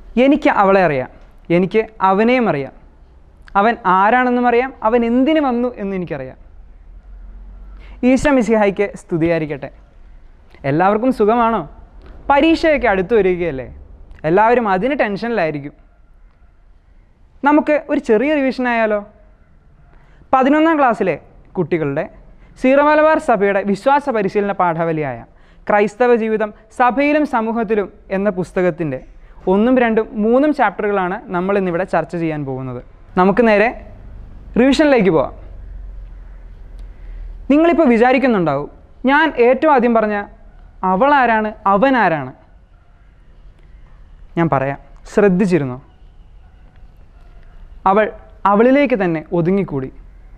എനിക്ക് അവളെ അറിയാം എനിക്ക് അവനെയും അറിയാം അവൻ ആരാണെന്നും അറിയാം അവൻ എന്തിനു വന്നു എന്നും എനിക്കറിയാം ഈശോ മിശിഹായിക്ക് സ്തുതിയായിരിക്കട്ടെ എല്ലാവർക്കും സുഖമാണോ പരീക്ഷയൊക്കെ അടുത്തു വരികയല്ലേ എല്ലാവരും അതിന് ടെൻഷനിലായിരിക്കും നമുക്ക് ഒരു ചെറിയ റിവിഷൻ ആയാലോ പതിനൊന്നാം ക്ലാസ്സിലെ കുട്ടികളുടെ സീറോ മലബാർ സഭയുടെ വിശ്വാസ പരിശീലന പാഠാവലിയായ ക്രൈസ്തവ ജീവിതം സഭയിലും സമൂഹത്തിലും എന്ന പുസ്തകത്തിൻ്റെ ഒന്നും രണ്ടും മൂന്നും ചാപ്റ്ററുകളാണ് നമ്മൾ ഇന്നിവിടെ ചർച്ച ചെയ്യാൻ പോകുന്നത് നമുക്ക് നേരെ റിവിഷനിലേക്ക് പോവാം നിങ്ങളിപ്പോൾ വിചാരിക്കുന്നുണ്ടാവും ഞാൻ ഏറ്റവും ആദ്യം പറഞ്ഞ അവൾ ആരാണ് അവൻ ആരാണ് ഞാൻ പറയാം ശ്രദ്ധിച്ചിരുന്നോ അവൾ അവളിലേക്ക് തന്നെ ഒതുങ്ങിക്കൂടി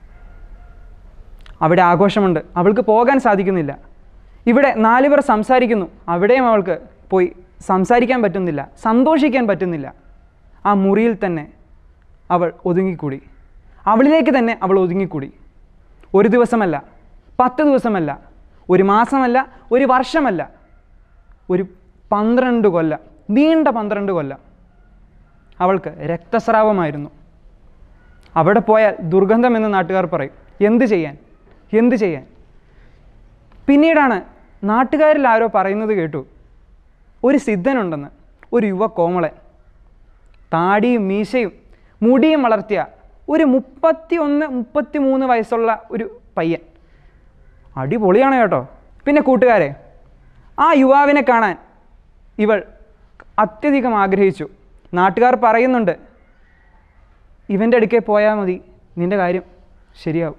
അവിടെ ആഘോഷമുണ്ട് അവൾക്ക് പോകാൻ സാധിക്കുന്നില്ല ഇവിടെ നാല് പേർ സംസാരിക്കുന്നു അവിടെയും അവൾക്ക് പോയി സംസാരിക്കാൻ പറ്റുന്നില്ല സന്തോഷിക്കാൻ പറ്റുന്നില്ല ആ മുറിയിൽ തന്നെ അവൾ ഒതുങ്ങിക്കൂടി അവളിലേക്ക് തന്നെ അവൾ ഒതുങ്ങിക്കൂടി ഒരു ദിവസമല്ല പത്ത് ദിവസമല്ല ഒരു മാസമല്ല ഒരു വർഷമല്ല ഒരു പന്ത്രണ്ട് കൊല്ലം നീണ്ട പന്ത്രണ്ട് കൊല്ലം അവൾക്ക് രക്തസ്രാവമായിരുന്നു അവിടെ പോയാൽ ദുർഗന്ധം എന്ന് നാട്ടുകാർ പറയും എന്ത് ചെയ്യാൻ എന്ത് ചെയ്യാൻ പിന്നീടാണ് നാട്ടുകാരിൽ ആരോ പറയുന്നത് കേട്ടു ഒരു സിദ്ധനുണ്ടെന്ന് ഒരു യുവ കോമളൻ താടിയും മീശയും മുടിയും വളർത്തിയ ഒരു മുപ്പത്തി ഒന്ന് മുപ്പത്തി മൂന്ന് വയസ്സുള്ള ഒരു പയ്യൻ അടിപൊളിയാണ് കേട്ടോ പിന്നെ കൂട്ടുകാരെ ആ യുവാവിനെ കാണാൻ ഇവൾ അത്യധികം ആഗ്രഹിച്ചു നാട്ടുകാർ പറയുന്നുണ്ട് ഇവൻ്റെ അടുക്കെ പോയാൽ മതി നിൻ്റെ കാര്യം ശരിയാവും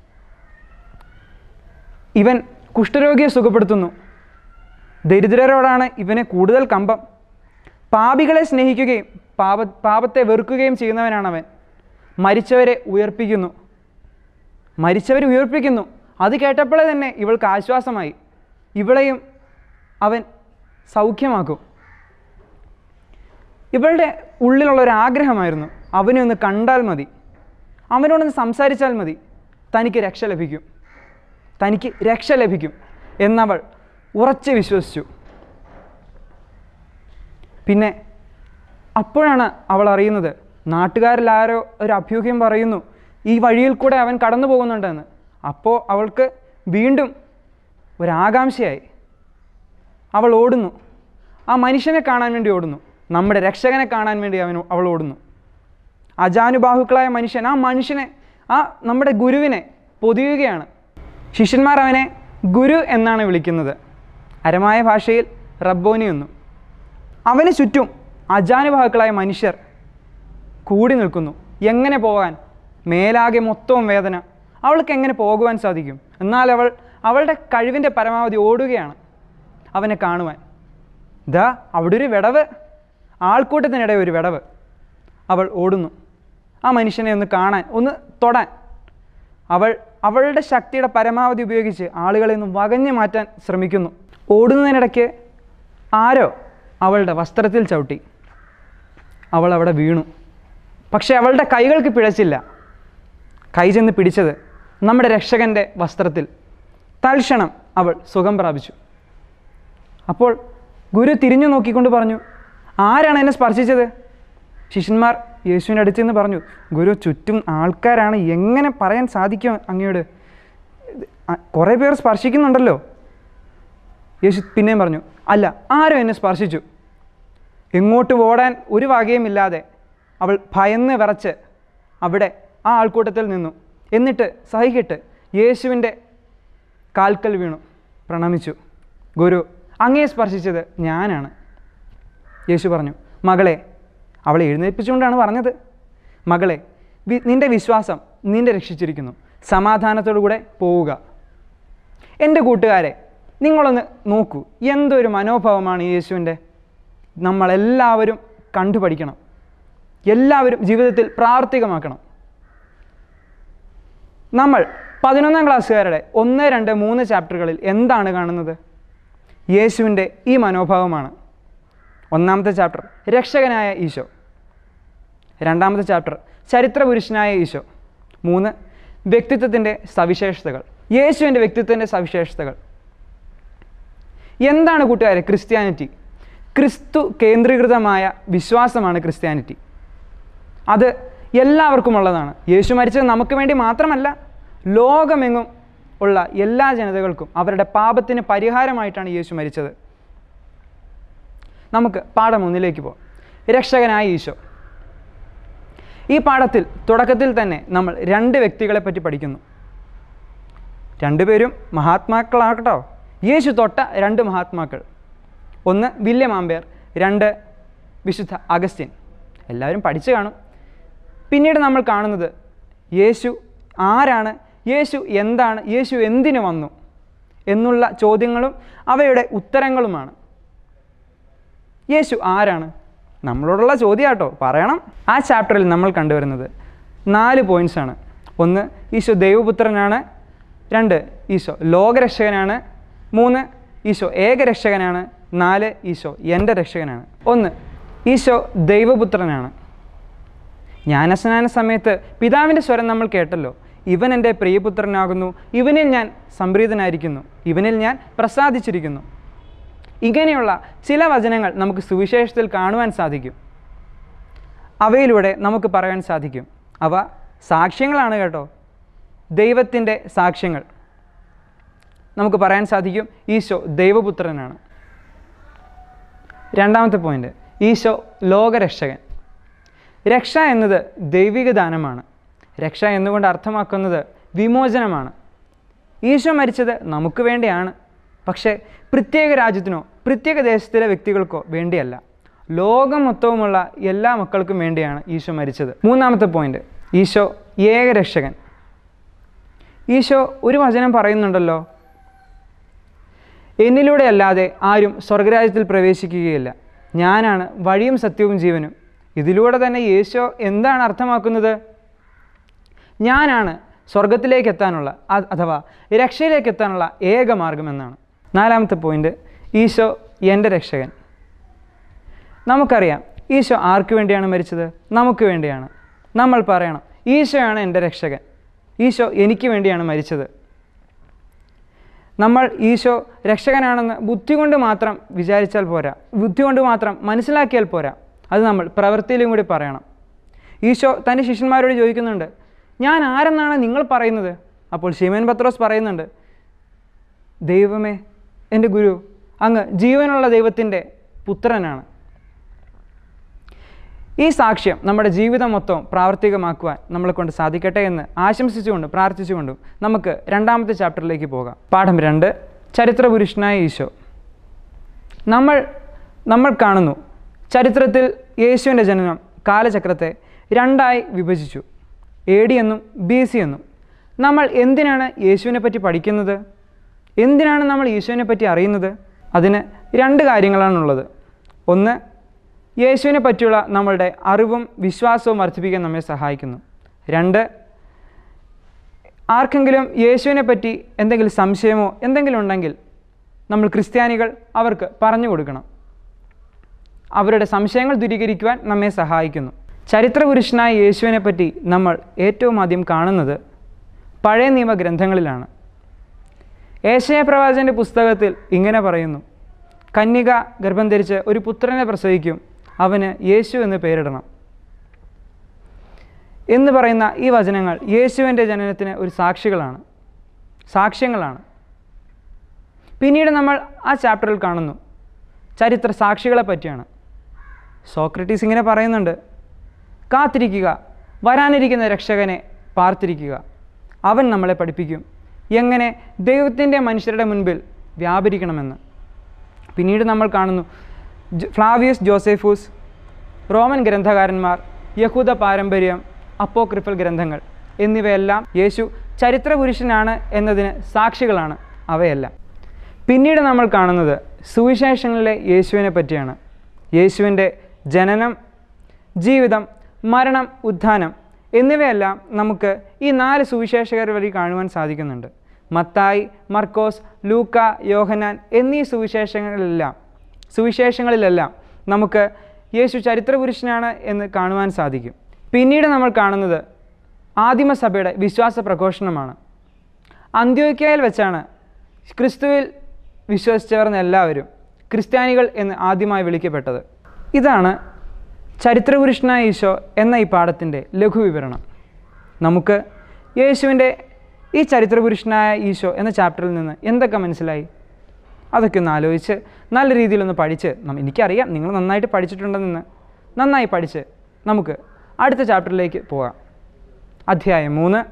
ഇവൻ കുഷ്ഠരോഗിയെ സുഖപ്പെടുത്തുന്നു ദരിദ്രരോടാണ് ഇവന് കൂടുതൽ കമ്പം പാപികളെ സ്നേഹിക്കുകയും പാപ പാപത്തെ വെറുക്കുകയും ചെയ്യുന്നവനാണവൻ മരിച്ചവരെ ഉയർപ്പിക്കുന്നു മരിച്ചവരെ ഉയർപ്പിക്കുന്നു അത് കേട്ടപ്പോഴേ തന്നെ ഇവൾക്ക് ആശ്വാസമായി ഇവളെയും അവൻ സൗഖ്യമാക്കും ഇവളുടെ ഉള്ളിലുള്ള ഒരു ആഗ്രഹമായിരുന്നു അവനെ ഒന്ന് കണ്ടാൽ മതി അവനോടൊന്ന് സംസാരിച്ചാൽ മതി തനിക്ക് രക്ഷ ലഭിക്കും തനിക്ക് രക്ഷ ലഭിക്കും എന്നവൾ ഉറച്ച് വിശ്വസിച്ചു പിന്നെ അപ്പോഴാണ് അവൾ അറിയുന്നത് നാട്ടുകാരിൽ ആരോ ഒരു അഭ്യൂഹ്യം പറയുന്നു ഈ വഴിയിൽ കൂടെ അവൻ കടന്നു പോകുന്നുണ്ടെന്ന് അപ്പോൾ അവൾക്ക് വീണ്ടും ഒരാകാംക്ഷയായി അവൾ ഓടുന്നു ആ മനുഷ്യനെ കാണാൻ വേണ്ടി ഓടുന്നു നമ്മുടെ രക്ഷകനെ കാണാൻ വേണ്ടി അവൻ അവൾ ഓടുന്നു അജാനുബാഹുക്കളായ മനുഷ്യൻ ആ മനുഷ്യനെ ആ നമ്മുടെ ഗുരുവിനെ പൊതിയുകയാണ് ശിഷ്യന്മാർ അവനെ ഗുരു എന്നാണ് വിളിക്കുന്നത് അരമായ ഭാഷയിൽ റബ്ബോനി എന്നും അവന് ചുറ്റും അജാനുബാഹുക്കളായ മനുഷ്യർ കൂടി നിൽക്കുന്നു എങ്ങനെ പോകാൻ മേലാകെ മൊത്തവും വേദന അവൾക്ക് എങ്ങനെ പോകുവാൻ സാധിക്കും എന്നാൽ അവൾ അവളുടെ കഴിവിൻ്റെ പരമാവധി ഓടുകയാണ് അവനെ കാണുവാൻ ഇതാ അവിടെ ഒരു വിടവ് ആൾക്കൂട്ടത്തിനിടെ ഒരു വിടവ് അവൾ ഓടുന്നു ആ മനുഷ്യനെ ഒന്ന് കാണാൻ ഒന്ന് തൊടാൻ അവൾ അവളുടെ ശക്തിയുടെ പരമാവധി ഉപയോഗിച്ച് ആളുകളെ ഒന്ന് വകഞ്ഞു മാറ്റാൻ ശ്രമിക്കുന്നു ഓടുന്നതിനിടയ്ക്ക് ആരോ അവളുടെ വസ്ത്രത്തിൽ ചവിട്ടി അവൾ അവിടെ വീണു പക്ഷേ അവളുടെ കൈകൾക്ക് പിഴച്ചില്ല കൈ ചെന്ന് പിടിച്ചത് നമ്മുടെ രക്ഷകൻ്റെ വസ്ത്രത്തിൽ തൽക്ഷണം അവൾ സുഖം പ്രാപിച്ചു അപ്പോൾ ഗുരു തിരിഞ്ഞു നോക്കിക്കൊണ്ട് പറഞ്ഞു ആരാണ് എന്നെ സ്പർശിച്ചത് ശിഷ്യന്മാർ യേശുവിൻ്റെ അടുത്ത് നിന്ന് പറഞ്ഞു ഗുരു ചുറ്റും ആൾക്കാരാണ് എങ്ങനെ പറയാൻ സാധിക്കും അങ്ങയോട് അ- കുറേ പേർ സ്പർശിക്കുന്നുണ്ടല്ലോ യേശു പിന്നെയും പറഞ്ഞു അല്ല ആരോ എന്നെ സ്പർശിച്ചു എങ്ങോട്ട് ഓടാൻ ഒരു വകയുമില്ലാതെ അവൾ ഭയന്ന് വിറച്ച് അവിടെ ആ ആൾക്കൂട്ടത്തിൽ നിന്നു എന്നിട്ട് സഹിക്കിട്ട് യേശുവിൻ്റെ കാൽക്കൽ വീണു പ്രണമിച്ചു ഗുരു അങ്ങേ സ്പർശിച്ചത് ഞാനാണ് യേശു പറഞ്ഞു മകളെ അവളെ എഴുന്നേൽപ്പിച്ചുകൊണ്ടാണ് പറഞ്ഞത് മകളെ വി- നിന്റെ വിശ്വാസം നിന്നെ രക്ഷിച്ചിരിക്കുന്നു സമാധാനത്തോടു കൂടെ പോവുക എൻ്റെ കൂട്ടുകാരെ നിങ്ങളൊന്ന് നോക്കൂ എന്തൊരു മനോഭാവമാണ് ഈ യേശുവിൻ്റെ നമ്മളെല്ലാവരും കണ്ടുപഠിക്കണം എല്ലാവരും ജീവിതത്തിൽ പ്രാവർത്തികമാക്കണം നമ്മൾ പതിനൊന്നാം ക്ലാസ്സുകാരുടെ ഒന്ന് രണ്ട് മൂന്ന് ചാപ്റ്ററുകളിൽ എന്താണ് കാണുന്നത് യേശുവിൻ്റെ ഈ മനോഭാവമാണ് ഒന്നാമത്തെ ചാപ്റ്റർ രക്ഷകനായ ഈശോ രണ്ടാമത്തെ ചാപ്റ്റർ ചരിത്രപുരുഷനായ ഈശോ മൂന്ന് വ്യക്തിത്വത്തിൻ്റെ സവിശേഷതകൾ യേശുവിൻ്റെ വ്യക്തിത്വത്തിൻ്റെ സവിശേഷതകൾ എന്താണ് കൂട്ടുകാരെ ക്രിസ്ത്യാനിറ്റി ക്രിസ്തു കേന്ദ്രീകൃതമായ വിശ്വാസമാണ് ക്രിസ്ത്യാനിറ്റി അത് എല്ലാവർക്കും ഉള്ളതാണ് യേശു മരിച്ചത് നമുക്ക് വേണ്ടി മാത്രമല്ല ലോകമെങ്ങും ഉള്ള എല്ലാ ജനതകൾക്കും അവരുടെ പാപത്തിന് പരിഹാരമായിട്ടാണ് യേശു മരിച്ചത് നമുക്ക് പാഠം ഒന്നിലേക്ക് പോകാം രക്ഷകനായ ഈശോ ഈ പാഠത്തിൽ തുടക്കത്തിൽ തന്നെ നമ്മൾ രണ്ട് വ്യക്തികളെ പറ്റി പഠിക്കുന്നു രണ്ടുപേരും മഹാത്മാക്കളാകട്ടോ യേശു തൊട്ട രണ്ട് മഹാത്മാക്കൾ ഒന്ന് വില്യം ആംബെയർ രണ്ട് വിശുദ്ധ അഗസ്റ്റിൻ എല്ലാവരും പഠിച്ചു കാണും പിന്നീട് നമ്മൾ കാണുന്നത് യേശു ആരാണ് യേശു എന്താണ് യേശു എന്തിനു വന്നു എന്നുള്ള ചോദ്യങ്ങളും അവയുടെ ഉത്തരങ്ങളുമാണ് യേശു ആരാണ് നമ്മളോടുള്ള ചോദ്യമാട്ടോ പറയണം ആ ചാപ്റ്ററിൽ നമ്മൾ കണ്ടുവരുന്നത് നാല് പോയിൻറ്റ്സ് ആണ് ഒന്ന് ഈശോ ദൈവപുത്രനാണ് രണ്ട് ഈശോ ലോകരക്ഷകനാണ് മൂന്ന് ഈശോ ഏകരക്ഷകനാണ് നാല് ഈശോ എൻ്റെ രക്ഷകനാണ് ഒന്ന് ഈശോ ദൈവപുത്രനാണ് ജ്ഞാനസ്നാന സമയത്ത് പിതാവിൻ്റെ സ്വരം നമ്മൾ കേട്ടല്ലോ ഇവൻ എൻ്റെ പ്രിയപുത്രനാകുന്നു ഇവനിൽ ഞാൻ സംപ്രീതനായിരിക്കുന്നു ഇവനിൽ ഞാൻ പ്രസാദിച്ചിരിക്കുന്നു ഇങ്ങനെയുള്ള ചില വചനങ്ങൾ നമുക്ക് സുവിശേഷത്തിൽ കാണുവാൻ സാധിക്കും അവയിലൂടെ നമുക്ക് പറയാൻ സാധിക്കും അവ സാക്ഷ്യങ്ങളാണ് കേട്ടോ ദൈവത്തിൻ്റെ സാക്ഷ്യങ്ങൾ നമുക്ക് പറയാൻ സാധിക്കും ഈശോ ദൈവപുത്രനാണ് രണ്ടാമത്തെ പോയിന്റ് ഈശോ ലോകരക്ഷകൻ രക്ഷ എന്നത് ദൈവിക ദാനമാണ് രക്ഷ എന്നുകൊണ്ട് അർത്ഥമാക്കുന്നത് വിമോചനമാണ് ഈശോ മരിച്ചത് നമുക്ക് വേണ്ടിയാണ് പക്ഷേ പ്രത്യേക രാജ്യത്തിനോ പ്രത്യേക ദേശത്തിലെ വ്യക്തികൾക്കോ വേണ്ടിയല്ല ലോകം മൊത്തവുമുള്ള എല്ലാ മക്കൾക്കും വേണ്ടിയാണ് ഈശോ മരിച്ചത് മൂന്നാമത്തെ പോയിന്റ് ഈശോ ഏകരക്ഷകൻ ഈശോ ഒരു വചനം പറയുന്നുണ്ടല്ലോ എന്നിലൂടെ അല്ലാതെ ആരും സ്വർഗരാജ്യത്തിൽ പ്രവേശിക്കുകയില്ല ഞാനാണ് വഴിയും സത്യവും ജീവനും ഇതിലൂടെ തന്നെ യേശോ എന്താണ് അർത്ഥമാക്കുന്നത് ഞാനാണ് സ്വർഗത്തിലേക്ക് എത്താനുള്ള അ- അഥവാ രക്ഷയിലേക്ക് എത്താനുള്ള ഏക മാർഗമെന്നാണ് നാലാമത്തെ പോയിന്റ് ഈശോ എൻ്റെ രക്ഷകൻ നമുക്കറിയാം ഈശോ ആർക്ക് വേണ്ടിയാണ് മരിച്ചത് നമുക്ക് വേണ്ടിയാണ് നമ്മൾ പറയണം ഈശോയാണ് എൻ്റെ രക്ഷകൻ ഈശോ എനിക്ക് വേണ്ടിയാണ് മരിച്ചത് നമ്മൾ ഈശോ രക്ഷകനാണെന്ന് ബുദ്ധി കൊണ്ട് മാത്രം വിചാരിച്ചാൽ പോരാ ബുദ്ധി കൊണ്ട് മാത്രം മനസ്സിലാക്കിയാൽ പോരാ അത് നമ്മൾ പ്രവൃത്തിയിലും കൂടി പറയണം ഈശോ തൻ്റെ ശിഷ്യന്മാരോട് ചോദിക്കുന്നുണ്ട് ഞാൻ ആരെന്നാണ് നിങ്ങൾ പറയുന്നത് അപ്പോൾ ശിമൻ പത്രോസ് പറയുന്നുണ്ട് ദൈവമേ എൻ്റെ ഗുരു അങ്ങ് ജീവനുള്ള ദൈവത്തിൻ്റെ പുത്രനാണ് ഈ സാക്ഷ്യം നമ്മുടെ ജീവിതം മൊത്തം പ്രാവർത്തികമാക്കുവാൻ നമ്മളെ കൊണ്ട് സാധിക്കട്ടെ എന്ന് ആശംസിച്ചുകൊണ്ടും പ്രാർത്ഥിച്ചുകൊണ്ടും നമുക്ക് രണ്ടാമത്തെ ചാപ്റ്ററിലേക്ക് പോകാം പാഠം രണ്ട് ചരിത്രപുരുഷനായ ഈശോ നമ്മൾ നമ്മൾ കാണുന്നു ചരിത്രത്തിൽ യേശുവിൻ്റെ ജനനം കാലചക്രത്തെ രണ്ടായി വിഭജിച്ചു എ ഡി എന്നും ബി സി എന്നും നമ്മൾ എന്തിനാണ് യേശുവിനെ പറ്റി പഠിക്കുന്നത് എന്തിനാണ് നമ്മൾ യേശുവിനെ പറ്റി അറിയുന്നത് അതിന് രണ്ട് കാര്യങ്ങളാണുള്ളത് ഒന്ന് യേശുവിനെ പറ്റിയുള്ള നമ്മളുടെ അറിവും വിശ്വാസവും വർദ്ധിപ്പിക്കാൻ നമ്മെ സഹായിക്കുന്നു രണ്ട് ആർക്കെങ്കിലും യേശുവിനെ പറ്റി എന്തെങ്കിലും സംശയമോ എന്തെങ്കിലും ഉണ്ടെങ്കിൽ നമ്മൾ ക്രിസ്ത്യാനികൾ അവർക്ക് പറഞ്ഞു കൊടുക്കണം അവരുടെ സംശയങ്ങൾ ദൂരീകരിക്കുവാൻ നമ്മെ സഹായിക്കുന്നു ചരിത്രപുരുഷനായ യേശുവിനെ പറ്റി നമ്മൾ ഏറ്റവും ആദ്യം കാണുന്നത് പഴയ നിയമ ഗ്രന്ഥങ്ങളിലാണ് ഏശയ പ്രവാചൻ്റെ പുസ്തകത്തിൽ ഇങ്ങനെ പറയുന്നു കന്യക ഗർഭം ധരിച്ച് ഒരു പുത്രനെ പ്രസവിക്കും അവന് യേശു എന്ന് പേരിടണം എന്ന് പറയുന്ന ഈ വചനങ്ങൾ യേശുവിൻ്റെ ജനനത്തിന് ഒരു സാക്ഷികളാണ് സാക്ഷ്യങ്ങളാണ് പിന്നീട് നമ്മൾ ആ ചാപ്റ്ററിൽ കാണുന്നു ചരിത്ര സാക്ഷികളെ പറ്റിയാണ് സോക്രട്ടീസ് ഇങ്ങനെ പറയുന്നുണ്ട് കാത്തിരിക്കുക വരാനിരിക്കുന്ന രക്ഷകനെ പാർത്തിരിക്കുക അവൻ നമ്മളെ പഠിപ്പിക്കും എങ്ങനെ ദൈവത്തിൻ്റെ മനുഷ്യരുടെ മുൻപിൽ വ്യാപരിക്കണമെന്ന് പിന്നീട് നമ്മൾ കാണുന്നു ജ- ഫ്ലാവിയസ് ജോസെഫൂസ് റോമൻ ഗ്രന്ഥകാരന്മാർ യഹൂദ പാരമ്പര്യം അപ്പോക്രിഫൽ ഗ്രന്ഥങ്ങൾ എന്നിവയെല്ലാം യേശു ചരിത്രപുരുഷനാണ് എന്നതിന് സാക്ഷികളാണ് അവയെല്ലാം പിന്നീട് നമ്മൾ കാണുന്നത് സുവിശേഷങ്ങളിലെ യേശുവിനെ പറ്റിയാണ് യേശുവിൻ്റെ ജനനം ജീവിതം മരണം ഉത്ഥാനം എന്നിവയെല്ലാം നമുക്ക് ഈ നാല് സുവിശേഷകർ വഴി കാണുവാൻ സാധിക്കുന്നുണ്ട് മത്തായി മർക്കോസ് ലൂക്ക യോഹനാൻ എന്നീ സുവിശേഷങ്ങളിലെല്ലാം സുവിശേഷങ്ങളിലെല്ലാം നമുക്ക് യേശു ചരിത്രപുരുഷനാണ് എന്ന് കാണുവാൻ സാധിക്കും പിന്നീട് നമ്മൾ കാണുന്നത് ആദിമസഭയുടെ വിശ്വാസ പ്രഘോഷണമാണ് അന്ത്യോക്യയിൽ വെച്ചാണ് ക്രിസ്തുവിൽ വിശ്വസിച്ചവർന്ന എല്ലാവരും ക്രിസ്ത്യാനികൾ എന്ന് ആദ്യമായി വിളിക്കപ്പെട്ടത് ഇതാണ് ചരിത്രപുരുഷനായ ഈശോ എന്ന ഈ പാഠത്തിൻ്റെ ലഘുവിവരണം നമുക്ക് യേശുവിൻ്റെ ഈ ചരിത്രപുരുഷനായ ഈശോ എന്ന ചാപ്റ്ററിൽ നിന്ന് എന്തൊക്കെ മനസ്സിലായി അതൊക്കെ ഒന്ന് ആലോചിച്ച് നല്ല രീതിയിലൊന്ന് പഠിച്ച് നം- എനിക്കറിയാം നിങ്ങൾ നന്നായിട്ട് പഠിച്ചിട്ടുണ്ടെന്ന് നന്നായി പഠിച്ച് നമുക്ക് അടുത്ത ചാപ്റ്ററിലേക്ക് പോകാം അധ്യായം മൂന്ന്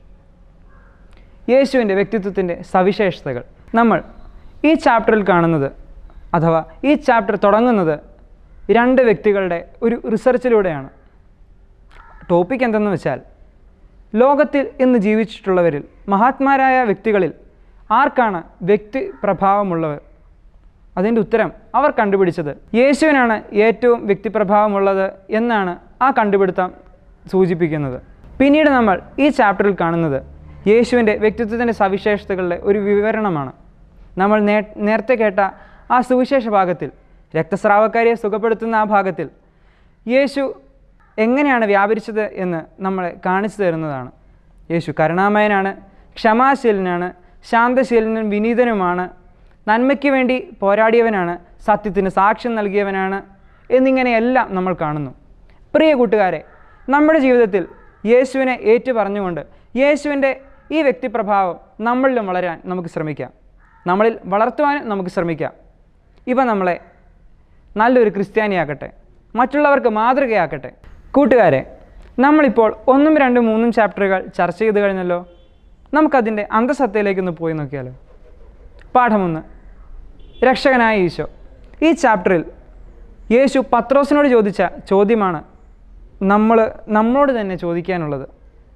യേശുവിൻ്റെ വ്യക്തിത്വത്തിൻ്റെ സവിശേഷതകൾ നമ്മൾ ഈ ചാപ്റ്ററിൽ കാണുന്നത് അഥവാ ഈ ചാപ്റ്റർ തുടങ്ങുന്നത് രണ്ട് വ്യക്തികളുടെ ഒരു റിസർച്ചിലൂടെയാണ് ടോപ്പിക് എന്തെന്ന് വെച്ചാൽ ലോകത്തിൽ ഇന്ന് ജീവിച്ചിട്ടുള്ളവരിൽ മഹാത്മാരായ വ്യക്തികളിൽ ആർക്കാണ് വ്യക്തി പ്രഭാവമുള്ളവർ അതിൻ്റെ ഉത്തരം അവർ കണ്ടുപിടിച്ചത് യേശുവിനാണ് ഏറ്റവും വ്യക്തിപ്രഭാവമുള്ളത് എന്നാണ് ആ കണ്ടുപിടുത്തം സൂചിപ്പിക്കുന്നത് പിന്നീട് നമ്മൾ ഈ ചാപ്റ്ററിൽ കാണുന്നത് യേശുവിൻ്റെ വ്യക്തിത്വത്തിൻ്റെ സവിശേഷതകളുടെ ഒരു വിവരണമാണ് നമ്മൾ നേ നേരത്തെ കേട്ട ആ സുവിശേഷ ഭാഗത്തിൽ രക്തസ്രാവക്കാരിയെ സുഖപ്പെടുത്തുന്ന ആ ഭാഗത്തിൽ യേശു എങ്ങനെയാണ് വ്യാപരിച്ചത് എന്ന് നമ്മളെ കാണിച്ചു തരുന്നതാണ് യേശു കരുണാമയനാണ് ക്ഷമാശീലനാണ് ശാന്തശീലനും വിനീതനുമാണ് നന്മയ്ക്ക് വേണ്ടി പോരാടിയവനാണ് സത്യത്തിന് സാക്ഷ്യം നൽകിയവനാണ് എന്നിങ്ങനെയെല്ലാം നമ്മൾ കാണുന്നു പ്രിയ കൂട്ടുകാരെ നമ്മുടെ ജീവിതത്തിൽ യേശുവിനെ ഏറ്റു പറഞ്ഞുകൊണ്ട് യേശുവിൻ്റെ ഈ വ്യക്തിപ്രഭാവം നമ്മളിലും വളരാൻ നമുക്ക് ശ്രമിക്കാം നമ്മളിൽ വളർത്തുവാനും നമുക്ക് ശ്രമിക്കാം ഇവ നമ്മളെ നല്ലൊരു ക്രിസ്ത്യാനിയാക്കട്ടെ മറ്റുള്ളവർക്ക് മാതൃകയാക്കട്ടെ കൂട്ടുകാരെ നമ്മളിപ്പോൾ ഒന്നും രണ്ടും മൂന്നും ചാപ്റ്ററുകൾ ചർച്ച ചെയ്ത് കഴിഞ്ഞല്ലോ നമുക്കതിൻ്റെ അന്തസത്തയിലേക്കൊന്ന് പോയി നോക്കിയാലോ പാഠമൊന്ന് രക്ഷകനായ ഈശോ ഈ ചാപ്റ്ററിൽ യേശു പത്രോസിനോട് ചോദിച്ച ചോദ്യമാണ് നമ്മൾ നമ്മളോട് തന്നെ ചോദിക്കാനുള്ളത്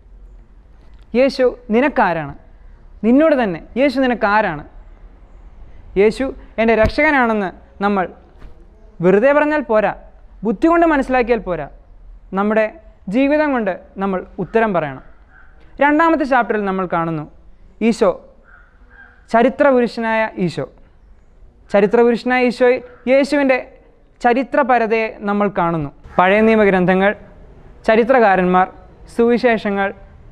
യേശു നിനക്കാരാണ് നിന്നോട് തന്നെ യേശു നിനക്കാരാണ് യേശു എൻ്റെ രക്ഷകനാണെന്ന് നമ്മൾ വെറുതെ പറഞ്ഞാൽ പോരാ ബുദ്ധി കൊണ്ട് മനസ്സിലാക്കിയാൽ പോരാ നമ്മുടെ ജീവിതം കൊണ്ട് നമ്മൾ ഉത്തരം പറയണം രണ്ടാമത്തെ ചാപ്റ്ററിൽ നമ്മൾ കാണുന്നു ഈശോ ചരിത്രപുരുഷനായ ഈശോ ചരിത്രപുരുഷനായ ഈശോയിൽ യേശുവിൻ്റെ ചരിത്രപരതയെ നമ്മൾ കാണുന്നു പഴയ നിയമഗ്രന്ഥങ്ങൾ ചരിത്രകാരന്മാർ സുവിശേഷങ്ങൾ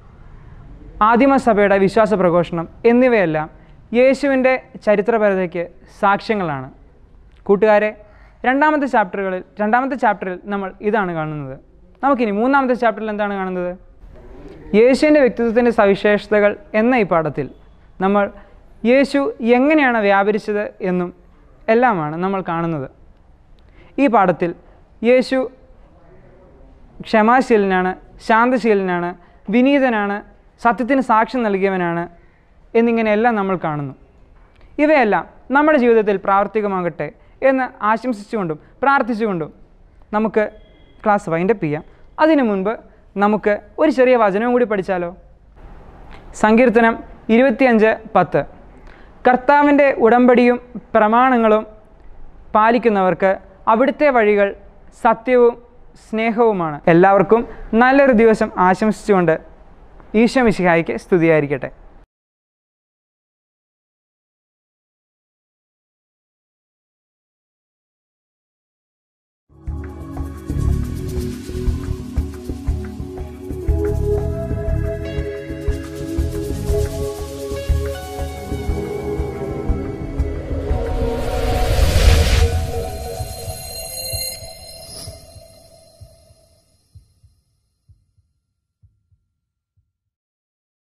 ആദിമസഭയുടെ വിശ്വാസ പ്രഘോഷണം എന്നിവയെല്ലാം യേശുവിൻ്റെ ചരിത്രപരതയ്ക്ക് സാക്ഷ്യങ്ങളാണ് കൂട്ടുകാരെ രണ്ടാമത്തെ ചാപ്റ്ററുകളിൽ രണ്ടാമത്തെ ചാപ്റ്ററിൽ നമ്മൾ ഇതാണ് കാണുന്നത് നമുക്കിനി മൂന്നാമത്തെ ചാപ്റ്ററിൽ എന്താണ് കാണുന്നത് യേശുവിൻ്റെ വ്യക്തിത്വത്തിൻ്റെ സവിശേഷതകൾ എന്ന ഈ പാഠത്തിൽ നമ്മൾ യേശു എങ്ങനെയാണ് വ്യാപരിച്ചത് എന്നും എല്ലാമാണ് നമ്മൾ കാണുന്നത് ഈ പാഠത്തിൽ യേശു ക്ഷമാശീലനാണ് ശാന്തശീലനാണ് വിനീതനാണ് സത്യത്തിന് സാക്ഷ്യം നൽകിയവനാണ് എന്നിങ്ങനെയെല്ലാം നമ്മൾ കാണുന്നു ഇവയെല്ലാം നമ്മുടെ ജീവിതത്തിൽ പ്രാവർത്തികമാകട്ടെ എന്ന് ആശംസിച്ചുകൊണ്ടും പ്രാർത്ഥിച്ചുകൊണ്ടും നമുക്ക് ക്ലാസ് വൈൻഡപ്പ് ചെയ്യാം അതിനു മുൻപ് നമുക്ക് ഒരു ചെറിയ വചനവും കൂടി പഠിച്ചാലോ സങ്കീർത്തനം ഇരുപത്തിയഞ്ച് പത്ത് കർത്താവിൻ്റെ ഉടമ്പടിയും പ്രമാണങ്ങളും പാലിക്കുന്നവർക്ക് അവിടുത്തെ വഴികൾ സത്യവും സ്നേഹവുമാണ് എല്ലാവർക്കും നല്ലൊരു ദിവസം ആശംസിച്ചുകൊണ്ട് ഈശോ മിശിഹായിക്ക് സ്തുതിയായിരിക്കട്ടെ